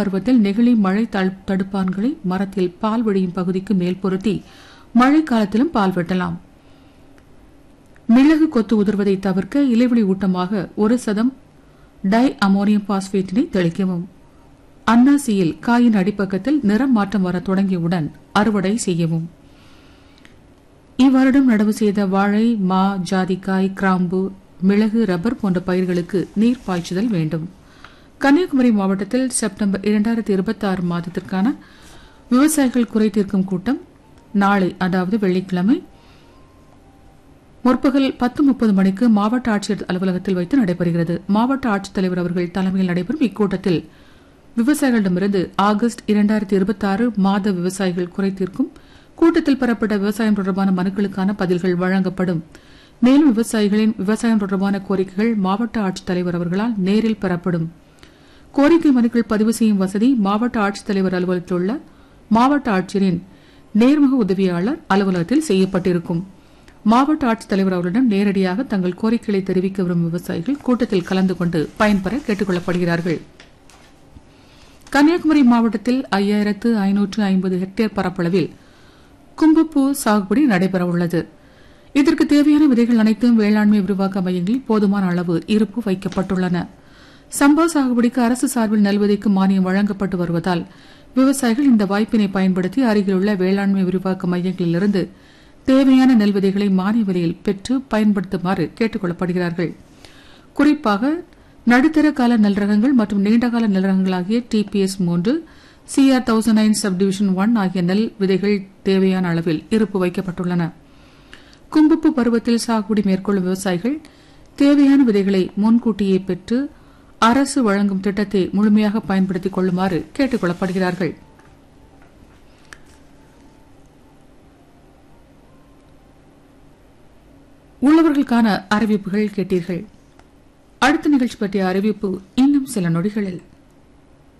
பருவத்தில் நெகிழி மழை தள்- தடுப்பான்களை மரத்தில் பால் வழியும் பகுதிக்கு மேல் பொருத்தி மழை காலத்திலும் பால் வெட்டலாம் மிளகு கொத்து உதிர்வதை தவிர்க்க இலைவெளி ஊட்டமாக ஒரு சதம் டை அமோனியம் பாஸ்பேட்டினை தெளிக்கவும் அன்னாசியில் காயின் அடிப்பக்கத்தில் நிறம் மாற்றம் வர தொடங்கியவுடன் அறுவடை செய்யவும் இவ்வருடம் நடவு செய்த வாழை மா ஜாதிக்காய் கிராம்பு மிளகு ரப்பர் போன்ற பயிர்களுக்கு நீர் பாய்ச்சுதல் வேண்டும் கன்னியாகுமரி மாவட்டத்தில் செப்டம்பர் இரண்டாயிரத்தி இருபத்தி ஆறு மாதத்திற்கான விவசாயிகள் குறை தீர்க்கும் கூட்டம் நாளை அதாவது வெள்ளிக்கிழமை முற்பகல் பத்து முப்பது மணிக்கு மாவட்ட ஆட்சியர் அலுவலகத்தில் வைத்து நடைபெறுகிறது மாவட்ட ஆட்சித்தலைவர் அவர்கள் தலைமையில் நடைபெறும் இக்கூட்டத்தில் விவசாயிகளிடமிருந்து ஆகஸ்ட் இரண்டாயிரத்தி இருபத்தி ஆறு மாத விவசாயிகள் குறை தீர்க்கும் கூட்டத்தில் பெறப்பட்ட விவசாயம் தொடர்பான மனுக்களுக்கான பதில்கள் வழங்கப்படும் மேலும் விவசாயிகளின் விவசாயம் தொடர்பான கோரிக்கைகள் மாவட்ட ஆட்சித்தலைவர் அவர்களால் நேரில் பெறப்படும் கோரிக்கை மனுக்கள் பதிவு செய்யும் வசதி மாவட்ட ஆட்சித்தலைவர் அலுவலகத்தில் உள்ள மாவட்ட ஆட்சியரின் நேர்முக உதவியாளர் அலுவலகத்தில் செய்யப்பட்டிருக்கும் மாவட்ட ஆட்சித்தலைவர் அவர்களிடம் நேரடியாக தங்கள் கோரிக்கைகளை தெரிவிக்க விரும்பும் விவசாயிகள் கூட்டத்தில் கலந்து கொண்டு பயன்பெற கேட்டுக் கொள்ளப்படுகிறார்கள் கன்னியாகுமரி மாவட்டத்தில் ஐயாயிரத்து ஐநூற்று ஐம்பது ஹெக்டேர் பரப்பளவில் கும்பப்பூ சாகுபடி நடைபெறவுள்ளது இதற்கு தேவையான விதைகள் அனைத்தும் வேளாண்மை விரிவாக்க மையங்களில் போதுமான அளவு இருப்பு வைக்கப்பட்டுள்ளன சம்பா சாகுபடிக்கு அரசு சார்பில் நெல் விதைக்கு மானியம் வழங்கப்பட்டு வருவதால் விவசாயிகள் இந்த வாய்ப்பினை பயன்படுத்தி அருகிலுள்ள வேளாண்மை விரிவாக்க மையங்களிலிருந்து தேவையான நெல் விதைகளை மானிய விலையில் பெற்று பயன்படுத்துமாறு கேட்டுக் கொள்ளப்படுகிறார்கள் குறிப்பாக நடுத்தர கால நெல் ரகங்கள் மற்றும் நீண்டகால நெல் ரகங்களாகிய டிபிஎஸ் மூன்று C R thousand nine subdivision one ஆகிய நெல் விதைகள் தேவையான அளவில் இருப்பு வைக்கப்பட்டுள்ளன கும்புப்பு பருவத்தில் சாகுபடி மேற்கொள்ளும் விவசாயிகள் தேவையான விதைகளை முன்கூட்டியே பெற்று அரசு வழங்கும் திட்டத்தை முழுமையாக பயன்படுத்திக் கொள்ளுமாறு கேட்டுக் கொள்ளப்படுகிறார்கள் உள்ளவர்களுக்கான அறிவிப்புகள் கேட்டீர்கள் அடுத்த நிகழ்ச்சி பற்றிய அறிவிப்பு இன்னும் சில நொடிகளில்